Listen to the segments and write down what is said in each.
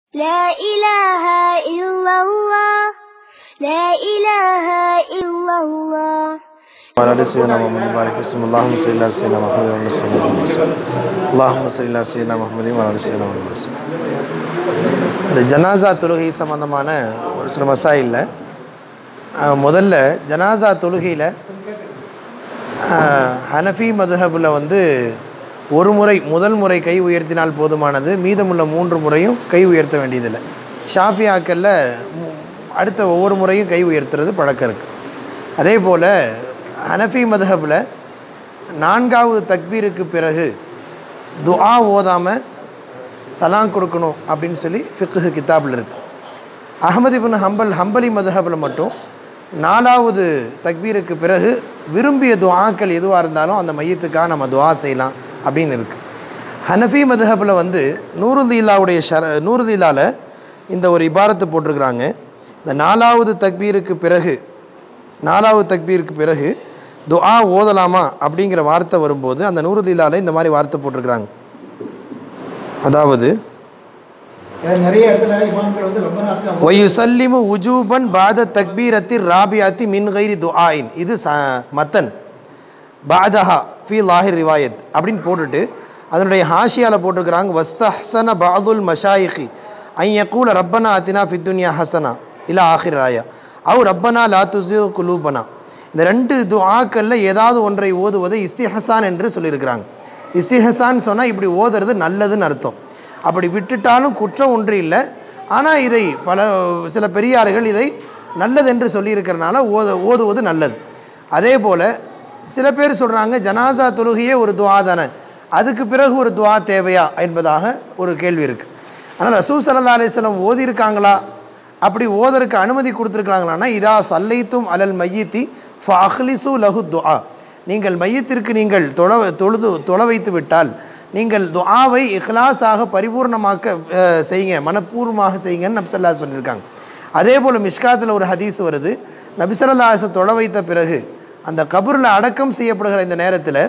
لا إله إلا الله لا إله إلا الله وعلى آل سيدنا محمد بارك وسلم اللهم صل على سيدنا محمد وعلى سيدنا محمد وسلم اللهم صل على سيدنا محمد وعلى سيدنا محمد وسلم இந்த ஜனாசா தொழுகை சம்பந்தமான ஒரு சில மசாயில் முதல்ல ஜனாசா தொழுகையில் ஹனஃபி மதுஹபில் வந்து ஒரு முறை முதல் முறை கை உயர்த்தினால் போதுமானது மீதமுள்ள மூன்று முறையும் கை உயர்த்த வேண்டியதில்லை ஷாஃபியாக்களில் மு- அடுத்த ஒவ்வொரு முறையும் கை உயர்த்துறது பழக்கம் இருக்குது அதே போல் ஹனஃபி மதுஹபில் நான்காவது தக்பீருக்கு பிறகு துஆ ஓதாமல் சலாம் கொடுக்கணும் அப்படின்னு சொல்லி ஃபிக்ஹு கிதாபில் இருக்குது அகமது இப்னு ஹம்பல் ஹம்பலி மதுஹபில் மட்டும் நாலாவது தக்பீருக்கு பிறகு விரும்பிய துஆக்கள் எதுவாக இருந்தாலும் அந்த மையத்துக்காக நம்ம துஆ செய்யலாம் அப்படின்னு இருக்குது ஹனஃபி மதுஹபில் வந்து நூருதீலாவுடைய ஷர நூருதீலாவில் இந்த ஒரு இபாரத்து போட்டிருக்கிறாங்க இந்த நாலாவது தக்பீருக்கு பிறகு நாலாவது தக்பீருக்கு பிறகு துஆ ஓதலாமா அப்படிங்கிற வார்த்தை வரும்போது அந்த நூருதீலாவில் இந்த மாதிரி வார்த்தை போட்டிருக்கிறாங்க அதாவது ஏன்னா நிறைய இடத்துல இமாம்கள் வந்து ரொம்ப நாட்கள் ஒயுசல்லிமு உஜூபன் பாத தக்பீரத்தி ராபியாத்தி மின் கைரி துஆயின் இது ச மத்தன் பாதஹா ஃபி லாஹிர் ரிவாயத் அப்படின்னு போட்டுட்டு அதனுடைய ஹாஷியாவில் போட்டிருக்கிறாங்க வஸ்தஹ்சன பாதுல் மஷாயிஹி ஐ யக்கூல ரப்பனா அத்தினா ஃபித்துன்யா ஹசனா இல்ல ஆஹிர் ராயா அவ் ரப்பனா லா துசியு குலூபனா இந்த ரெண்டு துஆக்களில் ஏதாவது ஒன்றை ஓதுவதை இஸ்திஹசான் என்று சொல்லியிருக்கிறாங்க இஸ்திஹசான் சொன்னால் இப்படி ஓதுறது நல்லதுன்னு அர்த்தம் அப்படி விட்டுட்டாலும் குற்றம் ஒன்று இல்லை ஆனால் இதை பல சில பெரியார்கள் இதை நல்லது என்று சொல்லியிருக்கிறனால ஓத ஓதுவது நல்லது அதே போல் சில பேர் சொல்கிறாங்க ஜனாசா தொழுகையே ஒரு துவா தானே அதுக்கு பிறகு ஒரு துவா தேவையா என்பதாக ஒரு கேள்வி இருக்குது ஆனால் ரசூல் சல்லா அலிஸ்லம் ஓதியிருக்காங்களா அப்படி ஓதருக்கு அனுமதி கொடுத்துருக்காங்களான்னா இதா சல்லைத்தும் அலல் மையத்தி ஃபஹ்லிசு லஹு துஆ நீங்கள் மையத்திற்கு நீங்கள் தொழ தொழுது தொழ வைத்து விட்டால் நீங்கள் துஆவை இஹ்லாஸாக பரிபூர்ணமாக்க அஹ், செய்யுங்க மனப்பூர்வமாக செய்யுங்கன்னு நபிசல்லா சொல்லியிருக்காங்க அதே போல் மிஷ்காத்தில் ஒரு ஹதீஸ் வருது நபிசல்லாச தொழ வைத்த பிறகு அந்த கபூரில் அடக்கம் செய்யப்படுகிற இந்த நேரத்தில்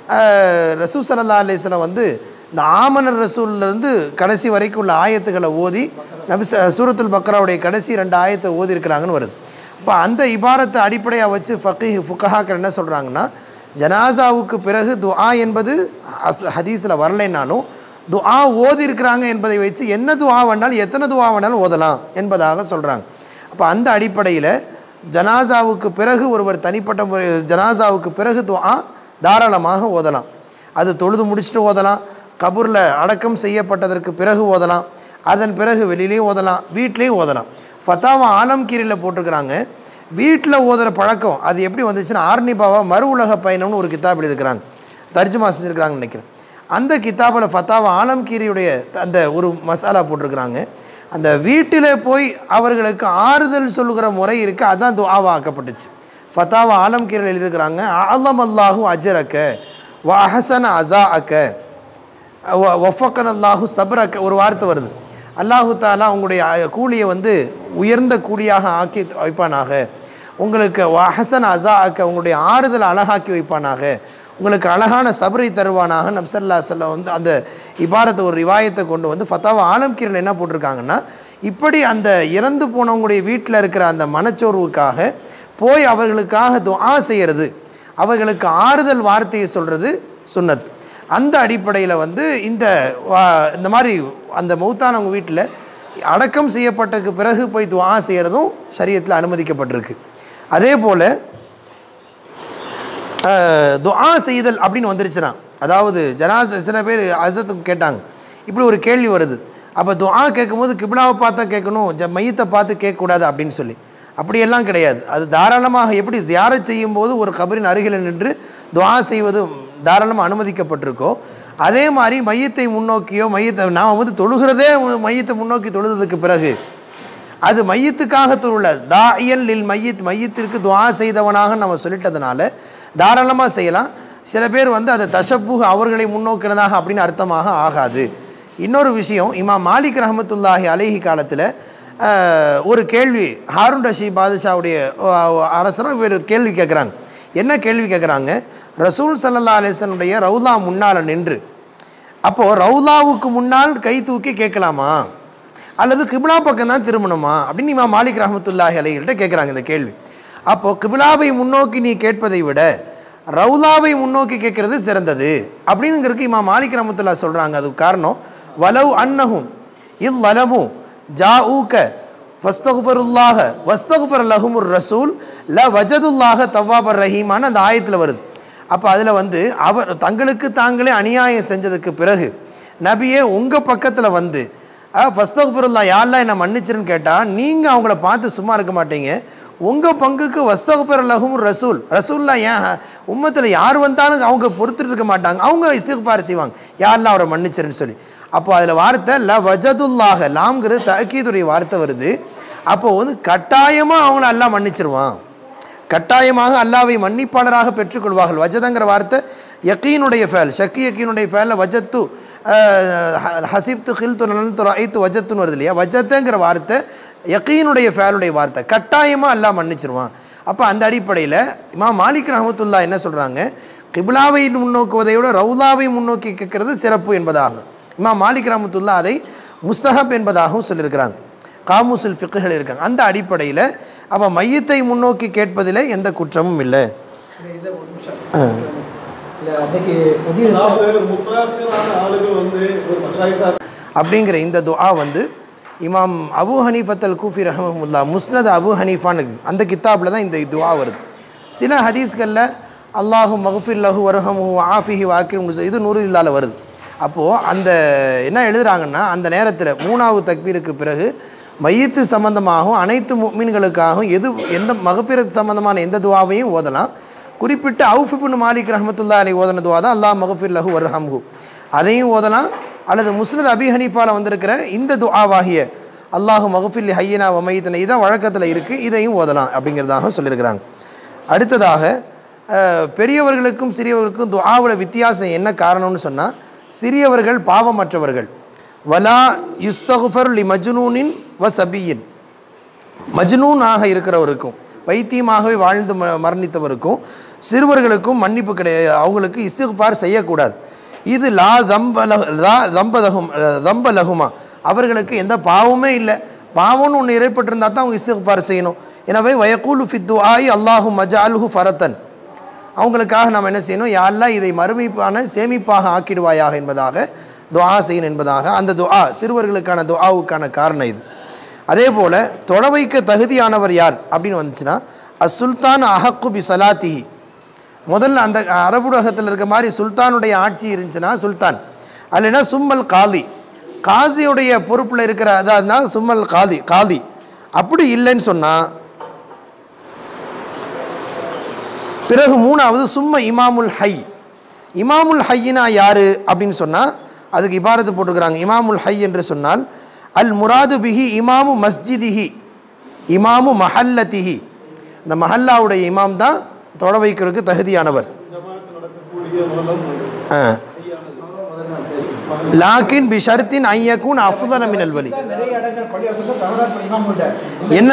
ரசூ சல்லா அலிஸ்லாம் வந்து இந்த ஆமனர் ரசூல்லேருந்து கடைசி வரைக்கும் உள்ள ஆயத்துக்களை ஓதி நபி ச- சூரத்துல் பக்ராவுடைய கடைசி ரெண்டு ஆயத்தை ஓதி இருக்கிறாங்கன்னு வருது இப்போ அந்த இபாரத்தை அடிப்படையாக வச்சு ஃபக்கி ஃபுக்கஹாக்கள் என்ன சொல்கிறாங்கன்னா ஜனாசாவுக்கு பிறகு துஆ என்பது ஹதீஸில் வரலைன்னாலும் துஆ ஓதி இருக்கிறாங்க என்பதை வச்சு என்ன துஆ வேணாலும் எத்தனை துஆ வேணாலும் ஓதலாம் என்பதாக சொல்கிறாங்க அப்போ அந்த அடிப்படையில் ஜனாசாவுக்கு பிறகு ஒருவர் தனிப்பட்ட முறை ஜனாசாவுக்கு பிறகு துஆ தாராளமாக ஓதலாம் அது தொழுது முடிச்சுட்டு ஓதலாம் கபூரில் அடக்கம் செய்யப்பட்டதற்கு பிறகு ஓதலாம் அதன் பிறகு வெளியிலையும் ஓதலாம் வீட்லேயும் ஓதலாம் ஃபத்தாவா ஆலம்கீரியில் போட்டிருக்கிறாங்க வீட்டில் ஓதுற பழக்கம் அது எப்படி வந்துச்சுன்னா ஆர்னிபாவா மறு உலக பயணம்னு ஒரு கிதாப் எழுதியிருக்கிறாங்க தர்ஜுமா செஞ்சுருக்கிறாங்கன்னு நினைக்கிறேன் அந்த கிதாபில் ஃபத்தாவா ஆலம்கீரியுடைய அந்த ஒரு மசாலா போட்டிருக்கிறாங்க அந்த வீட்டில் போய் அவர்களுக்கு ஆறுதல் சொல்லுகிற முறை இருக்குது அதான் துஆவா ஆக்கப்பட்டுச்சு ஃபத்தாவா ஆலம்கீரில் எழுதியிருக்கிறாங்க அலம் அல்லாஹூ அஜரக்க வ அஹசன அசா அக்க ஒஃபக்கன் அல்லாஹு சப்ரக்க ஒரு வார்த்தை வருது அல்லாஹு தாலா உங்களுடைய அஹ், கூலியை வந்து உயர்ந்த கூலியாக ஆக்கி வைப்பானாக உங்களுக்கு ஹசன் அசா ஆக்க உங்களுடைய ஆறுதல் அழகாக்கி வைப்பானாக உங்களுக்கு அழகான சபரை தருவானாக நப்சல்லா சல்லா வந்து அந்த இபாரத்தை ஒரு ரிவாயத்தை கொண்டு வந்து ஃபத்தாவா ஆலம்கீரில் என்ன போட்டிருக்காங்கன்னா இப்படி அந்த இறந்து போனவங்களுடைய வீட்டில் இருக்கிற அந்த மனச்சோர்வுக்காக போய் அவர்களுக்காக துஆ செய்கிறது அவர்களுக்கு ஆறுதல் வார்த்தையை சொல்கிறது சுன்னத் அந்த அடிப்படையில் வந்து இந்த வா- இந்த மாதிரி அந்த மௌத்தானவங்க வீட்டில் அடக்கம் செய்யப்பட்டதுக்கு பிறகு போய் துஆ செய்கிறதும் சரியத்தில் அனுமதிக்கப்பட்டிருக்கு அதே போல் துஆ செய்தல் அப்படின்னு வந்துருச்சுன்னா அதாவது ஜனாஸ் சில பேர் அசத்துக்கு கேட்டாங்க இப்படி ஒரு கேள்வி வருது அப்போ துஆ கேட்கும்போது கிப்லாவை பார்த்தா கேட்கணும் ஜ மையத்தை பார்த்து கேட்கக்கூடாது அப்படின்னு சொல்லி அப்படியெல்லாம் கிடையாது அது தாராளமாக எப்படி ஜியாரத் செய்யும்போது ஒரு கபரின் அருகில் நின்று துஆ செய்வது தாராளமாக அனுமதிக்கப்பட்டிருக்கோ அதே மாதிரி மையத்தை முன்னோக்கியோ மையத்தை நாம் வந்து தொழுகிறதே மையத்தை முன்னோக்கி தொழுததுக்கு பிறகு அது மையத்துக்காக தொழுல தாயன் லில் மையத் மையத்திற்கு துஆ செய்தவனாக நம்ம சொல்லிட்டதுனால தாராளமாக செய்யலாம் சில பேர் வந்து அதை தஷப்புக அவர்களை முன்னோக்கினதாக அப்படின்னு அர்த்தமாக ஆகாது இன்னொரு விஷயம் இமாம் மாலிக் ரஹமத்துல்லாஹி அலைஹி காலத்தில் ஒரு கேள்வி ஹாரூன் ரஷீத் பாதுஷாவுடைய அரசரும் இவர் கேள்வி கேட்குறாங்க என்ன கேள்வி கேட்குறாங்க ரசூல் சல்லல்லா அலிஸ்லனுடைய ரவுலா முன்னால் நின்று அப்போது ரவுலாவுக்கு முன்னால் கை தூக்கி கேட்கலாமா அல்லது கிபிலா பக்கம் தான் திரும்பணுமா அப்படின்னு இமாம் மாலிக் ரஹமத்துல்லாஹி அலைகள்கிட்ட கேட்குறாங்க இந்த கேள்வி அப்போது கிபிலாவை முன்னோக்கி நீ கேட்பதை விட ரவுலாவை முன்னோக்கி கேட்கறது சிறந்தது அப்படிங்கிறதுக்கு இமாம் மாலிக் ரஹமத்துல்லா சொல்கிறாங்க அதுக்கு காரணம் வலவ் அன்னஹும் இல் லலமு ஜா ஊக்க ஃபஸ்தகுஃபருல்லாஹ வஸ்தகுஃபர் லஹுமுர் ரசூல் ல வஜதுல்லாஹ தவ்வாபர் ரஹீமான அந்த ஆயத்தில் வருது அப்போ அதில் வந்து அவர் தங்களுக்கு தாங்களே அநியாயம் செஞ்சதுக்கு பிறகு நபியே உங்கள் பக்கத்தில் வந்து ஃபஸ்தகுஃபருல்லா யாரெல்லாம் என்னை மன்னிச்சிருன்னு கேட்டால் நீங்கள் அவங்கள பார்த்து சும்மா இருக்க மாட்டீங்க உங்கள் பங்குக்கு வஸ்தகுஃபர் லஹுமுர் ரசூல் ரசூல்லா ஏன் உம்மத்தில் யார் வந்தாலும் அவங்க பொறுத்துட்டு இருக்க மாட்டாங்க அவங்க இஸ்திஃபார் செய்வாங்க யாரெல்லாம் அவரை மன்னிச்சிருன்னு சொல்லி அப்போ அதில் வார்த்தை ல வஜதுல்லாக லாம்ங்கிறது தக்கீதுடைய வார்த்தை வருது அப்போ வந்து கட்டாயமாக அவங்கள அல்லாஹ் மன்னிச்சிருவான் கட்டாயமாக அல்லாவை மன்னிப்பாளராக பெற்றுக்கொள்வார்கள் வஜதங்கிற வார்த்தை யக்கீனுடைய ஃபேல் ஷக்கி யக்கீனுடைய ஃபேலில் வஜத்து ஹசிப்து ஹில்து நலன்து ஐத்து வஜத்துன்னு வருது இல்லையா வஜத்துங்கிற வார்த்தை யக்கீனுடைய ஃபேலுடைய வார்த்தை கட்டாயமாக அல்லாஹ் மன்னிச்சிருவான் அப்போ அந்த அடிப்படையில் இமாம் மாலிக் ரஹமத்துல்லா என்ன சொல்கிறாங்க கிபிலாவை முன்னோக்குவதை விட ரவுலாவை முன்னோக்கி கேட்கறது சிறப்பு என்பதாகும் இமாம் மாலிக் ரஹமத்துல்லா அதை முஸ்தஹப் என்பதாகவும் சொல்லியிருக்கிறாங்க காமுசுல் ஃபிக்குகள் இருக்காங்க அந்த அடிப்படையில் அப்போ மையத்தை முன்னோக்கி கேட்பதில் எந்த குற்றமும் இல்லை இதில் ஒரு நிமிஷம் இல்லை அன்னைக்கு பொதியில் அதாவது முத்தாக்கிரான ஆளுகள் வந்து ஒரு மஷாயிகா அப்படிங்கிற இந்த துஆ வந்து இமாம் அபு ஹனீஃபத் அல் கூஃபி ரஹமமுல்லா முஸ்னத் அபு ஹனீஃபான்னு இருக்கு. அந்த கித்தாப்பில் தான் இந்த துஆ வருது சில ஹதீஸ்களில் அல்லாஹு மகஃபிர் லஹு வரஹமு ஆஃபிஹி வாக்கிரும் இது நூறு இல்லால வருது அப்போது அந்த என்ன எழுதுறாங்கன்னா அந்த நேரத்தில் மூணாவது தக்பீருக்கு பிறகு மையத்து சம்பந்தமாகவும் அனைத்து மீன்களுக்காகவும் எது எந்த மகப்பிரத் சம்பந்தமான எந்த துவாவையும் ஓதலாம் குறிப்பிட்ட அவுஃபிபுன் மாலிக் ரஹமத்துல்லா அலி ஓதன துவா தான் அல்லாஹ் மகஃபிர் லஹு வர்ஹம்ஹு அதையும் ஓதலாம் அல்லது முஸ்னத் அபி ஹனீஃபால வந்திருக்கிற இந்த துஆவாகிய அல்லாஹு மகஃபில் ஹையனா வமைத்தனை இதான் வழக்கத்தில் இருக்குது இதையும் ஓதலாம் அப்படிங்கிறதாக சொல்லியிருக்கிறாங்க அடுத்ததாக அஹ், பெரியவர்களுக்கும் சிறியவர்களுக்கும் துஆவோட வித்தியாசம் என்ன காரணம்னு சொன்னால் சிறியவர்கள் பாவமற்றவர்கள் வலா யுஸ்தகுஃபர் லி மஜ்னூனின் வ சபியின் மஜ்னூனாக இருக்கிறவருக்கும் பைத்தியமாகவே வாழ்ந்து ம மரணித்தவருக்கும் சிறுவர்களுக்கும் மன்னிப்பு கிடையாது அவங்களுக்கு இஸ்திஃபார் செய்யக்கூடாது இது லா தம்பல லா தம்பதகும் தம்பலகுமா அவர்களுக்கு எந்த பாவமே இல்லை பாவம்னு ஒன்று ஏற்பட்டிருந்தா தான் அவங்க இஸ்திஃபார் செய்யணும் எனவே வயக்கூலு ஃபித்து ஆய் அல்லாஹு மஜாலுஹு ஃபரத்தன் அவங்களுக்காக நாம் என்ன செய்யணும் யாரெல்லாம் இதை மறுமைப்பான சேமிப்பாக ஆக்கிடுவாயாக என்பதாக துஆ செய்யணும் என்பதாக அந்த துஆ சிறுவர்களுக்கான துஆவுக்கான காரணம் இது அதே போல் தொட வைக்க தகுதியானவர் யார் அப்படின்னு வந்துச்சுன்னா அஸ் சுல்தான் அஹக்கு பி சலாத்திஹி முதல்ல அந்த அரபுலகத்தில் இருக்க மாதிரி சுல்தானுடைய ஆட்சி இருந்துச்சுன்னா சுல்தான் அல்லைன்னா சும்மல் காதி காசியுடைய பொறுப்பில் இருக்கிற அதாவது தான் சும்மல் காதி காதி அப்படி இல்லைன்னு சொன்னால் பிறகு மூணாவது சும்ம இமாமுல் ஹை இமாமுல் ஹையினா யாரு அப்படின்னு சொன்னால் அதுக்கு இபாரத்து போட்டிருக்கிறாங்க இமாமுல் ஹை என்று சொன்னால் அல் முராது பிஹி இமாமு மஸ்ஜிதிஹி இமாமு மஹல்லத்திஹி இந்த மஹல்லாவுடைய இமாம் தான் தொட வைக்கிறதுக்கு தகுதியானவர் ஜமாத்து நடக்கக்கூடிய மதம் ஆ. லாக்கின் பி ஷர்த்தின் ஐயக்கூன் அஃதல மினல் வலி நிறைய இடங்கள் பள்ளிவாசல்ல தவறாக இமாம்கிட்ட என்ன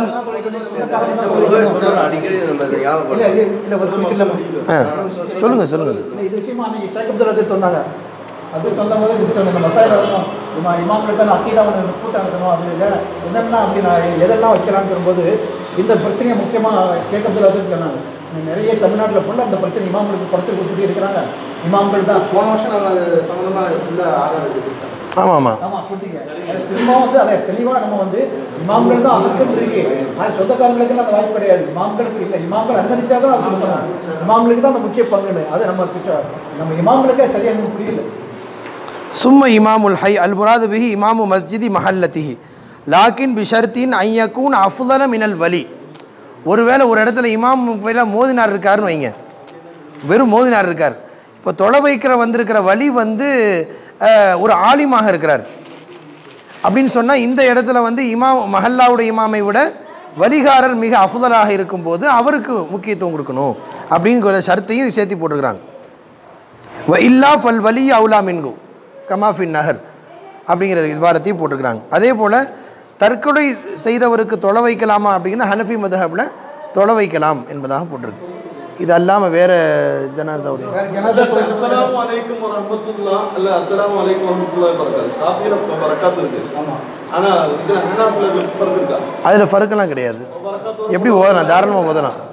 அடிக்கடி நம்ம இதை இல்லை ஞாபகப்படுத்தணும் இது இல்லை ஒரு குறிப்பிட்ட ஆ சொல்லுங்கள் சொல்லுங்கள் இல்லை, இது விஷயமா அன்னைக்கு ஷேக் அப்துல் அஜித் சொன்னாங்க அது சொன்னபோது இது சொன்னாங்க, இந்த மசாலா இருக்கணும் இமா இமாம்களுக்கு அக்கீதா ஒன்று கூட்டம் இருக்கணும் அது இல்லை என்னெல்லாம் அப்படி நான் எதெல்லாம் வைக்கலாம்னு சொல்லும்போது இந்த பிரச்சனையை முக்கியமாக ஷேக் அப்துல் அஜித் சொன்னாங்க நீ நிறைய தமிழ்நாட்டில் ஃபுல்லாக அந்த பிரச்சனை இமாம்களுக்கு குறைச்சி கொடுத்துட்டு இருக்கிறாங்க இமாம்கள் தான் போன வருஷம் நம்ம அது சம்மந்தமாக ஃபுல்லாக ஆதாரம் எடுத்துக்கிட்டோம் ஆமாம் ஆமாம் ஆமாம் கொடுத்தீங்க அது திரும்ப வந்து அதை தெளிவாக நம்ம வந்து இமாம்கள் தான் அதுக்கும் இருக்கு ஆனால் சொந்தக்காரங்களுக்கு அந்த வாய்ப்பு கிடையாது இமாம்களுக்கு இல்லை இமாம்கள் அனுமதிச்சா தான் அது கொடுக்கணும். இமாம்களுக்கு தான் அந்த முக்கிய பங்குன்னு அது நம்ம பிச்சை- நம்ம இமாம்களுக்கே சரியாக நமக்கு புரியல சும்ம இமாமுல் ஹை அல் முராது பிஹி இமாமு மஸ்ஜிதி மஹல்லத்திஹி லாக்கின் பிஷர்த்தின் ஐயக்கூன் அஃதல மினல் வலி ஒருவேளை ஒரு இடத்துல இமாம் பேரில் மோதினார் இருக்காருன்னு வைங்க வெறும் மோதினார் இருக்கார் இப்போ தொலை வைக்கிற வந்திருக்கிற வலி வந்து அஹ், ஒரு ஆலிமாக இருக்கிறார் அப்படின்னு சொன்னால் இந்த இடத்துல வந்து இமாம் மஹல்லாவுடைய இமாமை விட வலிகாரர் மிக அஃதலாக இருக்கும்போது அவருக்கு முக்கியத்துவம் கொடுக்கணும் அப்படிங்கிற ஷர்த்தையும் சேர்த்து போட்டிருக்கிறாங்க வ இல்லா ஃபல் வலி அவுலா மின்கு கமாஃபின் நகர் அப்படிங்கிற விவாரத்தையும் போட்டிருக்கிறாங்க அதே போல் தற்கொலை செய்தவருக்கு தொலை வைக்கலாமா அப்படின்னா ஹனஃபி மதஹபில் தொலை வைக்கலாம் என்பதாக போட்டிருக்கு இது அல்லாமல் வேறு ஜனாசாவுடைய வேற ஜனாதா தொழுகை அஸ்ஸலாமு அலைக்கும் வரஹ்மத்துல்லாஹ் அல்ல அஸ்ஸலாமு அலைக்கும் வரஹ்மத்துல்லாஹி வரகாத்து ஷாஃபியில பரக்காத்து இருக்கு ஆமாம் ஆனா இதுல ஹனாஃபில் ஃபர்க் இருக்கா அதில் ஃபர்க்கெல்லாம் கிடையாது எப்படி ஓதலாம் தாராளமாக ஓதலாம்